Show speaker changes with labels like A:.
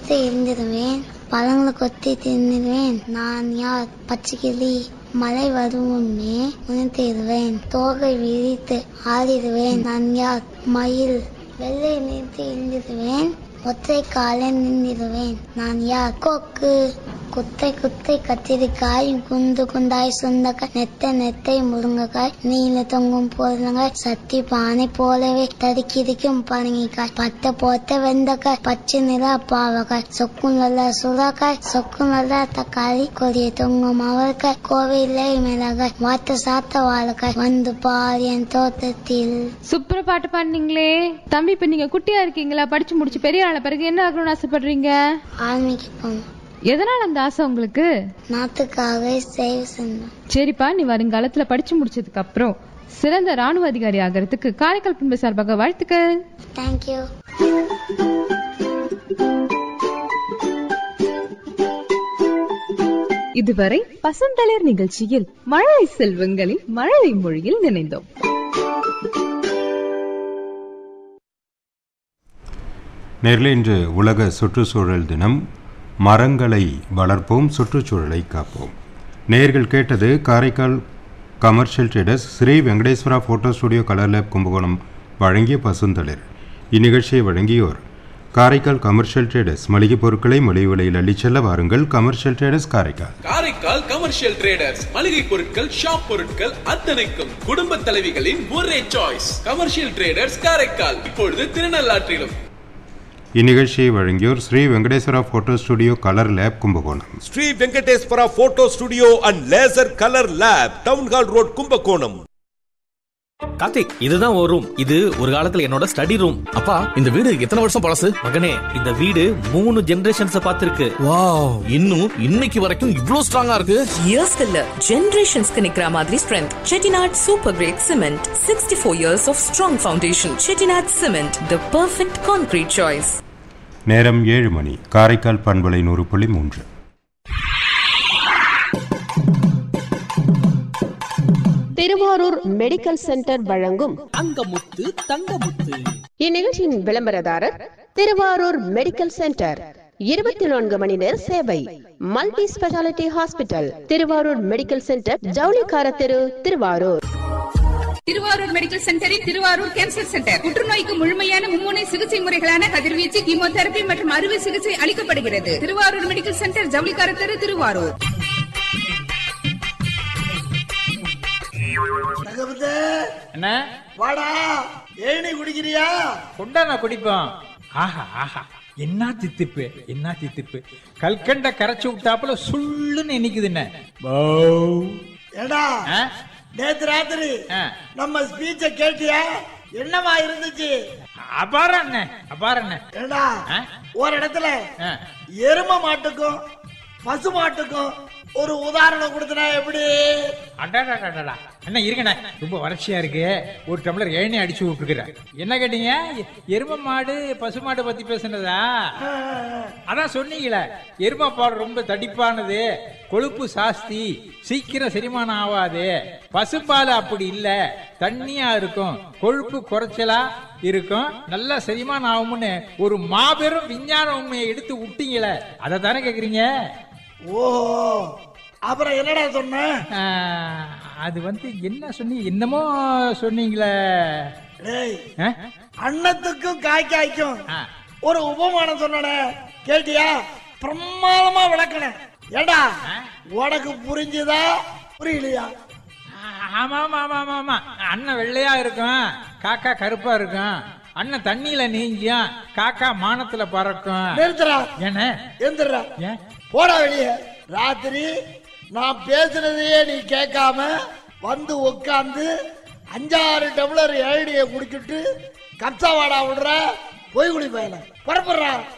A: படுத்து இருந்துருவேன் பழங்களை கொத்தி தின்னுடுவேன் நான் யார் பச்சைக்கிளி மழை வரும் முன்னே உணர்த்திடுவேன் தோகை விரித்து ஆடிடுவேன் நான் யார் மயில் வெள்ளை நிறுத்தி இருந்துடுவேன் ஒற்றை காலை நின்றுடுவேன் நான் யார் கொக்கு குத்தை குத்தை கத்திரிக்காய் குண்டு குண்டாய் சுண்டக்காய் நெத்த நெத்தை முருங்கைக்காய் நீல தொங்கும் பொருளங்காய் சட்டி பானை போலவே தடுக்கிடிக்கும் பரங்கிக்காய் பத்த போத்த வெந்தக்காய் பச்சை நிற பாவக்காய் சொக்கு நல்ல சுறாக்காய் சொக்கு நல்ல தக்காளி கொடிய தொங்கும் அவரைக்காய் கோவிலை மிளகாய் வாத்த சாத்த வாழைக்காய் வந்து பார் என் தோட்டத்தில்
B: சூப்பரா பாட்டு பாடுனீங்களே தம்பி இப்ப நீங்க குட்டியா இருக்கீங்களா படிச்சு முடிச்சு பெரிய ஆன பிறகு என்ன ஆகணும்னு ஆசைப்படுறீங்க
A: ஆர்மிக்கு போகணும்
B: எதனால அந்த ஆசை உங்களுக்கு
A: நாட்டுக்காக சேவை செய்யணும்
B: சரிப்பா நீ வருங்காலத்துல படிச்சு முடிச்சதுக்கு அப்புறம் சிறந்த ராணுவ அதிகாரி ஆகிறதுக்கு காரைக்கால் பண்பு சார்பாக வாழ்த்துக்கள்
A: தேங்க்யூ
C: இதுவரை பசந்தளிர் நிகழ்ச்சியில் மழலை செல்வங்களின் மழலை மொழியில் நினைந்தோம்
D: நேரில் இன்று உலக சுற்றுச்சூழல் தினம் மரங்களை வளர்ப்போம் சுற்றுச்சூழலை காப்போம் நேர்கள் கேட்டது Karaikal commercial traders Sri Venkateswara photo studio colour lab Kumbakonam வழங்கிய பசுந்தளிர் இந்நிகழ்ச்சியை வழங்கியோர் காரைக்கால் கமர்ஷியல் ட்ரேடர்ஸ் மளிகைப் பொருட்களை மலிவு விலையில் அள்ளிச் செல்ல வாருங்கள் commercial traders Karaikal
E: Karaikal commercial traders மளிகை பொருட்கள் ஷாப் பொருட்கள் அத்தனைக்கும் குடும்ப தலைவிகளின் ஒரே சாய்ஸ் கமர்ஷியல் ட்ரேடர்ஸ் காரைக்கால் இப்பொழுது திருநள்ளாற்றிலும்
D: இந்நிகழ்ச்சியை வழங்கியோர் Shri Venkateswara photo studio colour lab Kumbakonam
F: Shri Venkateswara photo studio and laser colour lab town hall road Kumbakonam
G: Karthik இதுதான் ஒரு ரூம் இது ஒரு காலத்துல என்னோட ஸ்டடி ரூம் அப்பா இந்த வீடு எத்தனை வருஷம் பழசு மகனே இந்த வீடு மூணு ஜெனரேஷன்ஸ் பார்த்திருக்கு வாவ் இன்னும் இன்னைக்கு வரைக்கும் இவ்ளோ ஸ்ட்ராங்கா இருக்கு
H: இயர்ஸ்க்கு இல்ல ஜெனரேஷன்ஸ்க்கு நிக்கிற மாதிரி strength Chettinad super grade cement sixty four years of strong foundation Chettinad cement the perfect concrete choice
D: நேரம் ஏழு மணி காரைக்கால் பண்பலை நூறு புள்ளி மூன்று
I: திருவாரூர் மெடிக்கல் சென்டர் வழங்கும்
J: தங்கமுத்து தங்கமுத்து
I: இந்நிகழ்ச்சியின் விளம்பரதாரர் திருவாரூர் மெடிக்கல் சென்டர் இருபத்தி நான்கு மணி நேர சேவை multi speciality hospital Thiruvarur medical centre ஜவுளிக்கார தெரு திருவாரூர்
K: திருவாரூர் மெடிக்கல் சென்டரில் திருவாரூர் கேன்சர் சென்டர் புற்றுநோய்க்கு முழுமையான மும்முனை சிகிச்சை முறைகளான கதிர்வீச்சு கீமோதெரபி மற்றும் அறுவை சிகிச்சை அளிக்கப்படுகிறது திருவாரூர் மெடிக்கல் சென்டர் ஜவுளிக்கார தெரு திருவாரூர்
L: என்ன
M: வாடா ஏணி குடிக்கிறியா
L: கொண்டா நான் குடிப்போம் ஆஹா ஆஹா என்ன தித்திப்பு என்ன தித்திப்பு கல்கண்ட கரைச்சு விட்டாப்புல சுள்ளுன்னு இனிக்குது என்ன
M: ஏடா நேத்து ராத்திரி நம்ம ஸ்பீச்ச கேட்டியா என்னவா இருந்துச்சு
L: அபார என்ன அபார என்ன
M: ஏடா ஒரு இடத்துல எரும மாட்டுக்கும் பசு மாட்டுக்கும் ஒரு உதாரணம் கொடுத்தனா எப்படி
L: அடாடாடாடா என்ன இருக்கண்ணே ரொம்ப வறட்சியா இருக்கு ஒரு டம்ளர் ஏழனே அடிச்சு விட்டுருக்குற என்ன கேட்டீங்க எரும மாடு பசு மாடு பத்தி பேசுனதா அதான் சொன்னீங்களே எரும பால் ரொம்ப தடிப்பானது கொழுப்பு சாஸ்தி சீக்கிரம் செரிமானம் ஆகாது பசுப்பால் அப்படி இல்ல தண்ணியா இருக்கும் கொழுப்பு குறைச்சலா இருக்கும் நல்லா செரிமானம் ஆகும்னு ஒரு மாபெரும் விஞ்ஞான உண்மையை எடுத்து விட்டீங்களே அதை தானே கேக்குறீங்க
M: ஓஹோ அப்புறம் என்னடா சொன்ன
L: அது வந்து என்ன சொன்னீங்க என்னமோ சொன்னீங்களே
M: டேய் அன்னத்துக்கும் காய் காய்க்கும் ஒரு உபமானம் சொன்னனே கேட்டியா பிரமாதமா விளக்கண ஏடா உனக்கு புரிஞ்சுதா புரியலையா
L: ஆமா ஆமா ஆமா ஆமா ஆமா அண்ணன் வெள்ளையா இருக்கும் காக்கா கருப்பா இருக்கும் அண்ணன் தண்ணியில நீஞ்சியும் காக்கா மானத்துல பறக்கும்
M: நிறுத்துறா
L: என்ன
M: எந்திரா போடா வெளியே ராத்திரி நான் பேசுனதையே நீ கேட்காம வந்து உட்காந்து அஞ்சாறு டம்ளர் ஏடிய குடிச்சிட்டு கப்சா வாடா விடுற போய் குடி பயல புறப்படுறா